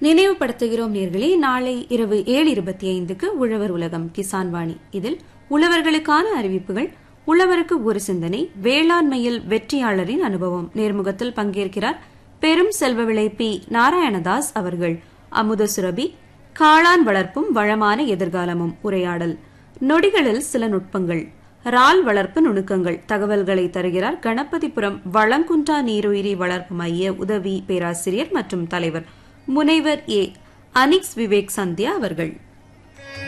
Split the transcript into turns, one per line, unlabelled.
நினைவுபடுத்துகிறோம் நேர்களே நாளை இரவு ஏழு இருபத்தி ஐந்துக்கு உழவர் உலகம் கிசான் வாணி இதில் உழவர்களுக்கான அறிவிப்புகள் உழவருக்கு ஒரு சிந்தனை வேளாண்மையில் வெற்றியாளரின் அனுபவம் நேர்முகத்தில் பங்கேற்கிறார் பெரும் செல்வவிளை பி நாராயணதாஸ் அவர்கள் அமுத சுரபி காளான் வளர்ப்பும் வளமான எதிர்காலமும் உரையாடல் நொடிகளில் சில நுட்பங்கள் ரால் வளர்ப்பு நுணுக்கங்கள் தகவல்களை தருகிறார் கணபதிபுரம் வளங்குன்றா நீருயிரி வளர்ப்பு மைய உதவி பேராசிரியர் மற்றும் தலைவர் முனைவர் ஏ அனிக்ஸ் விவேக் சந்தியா அவர்கள்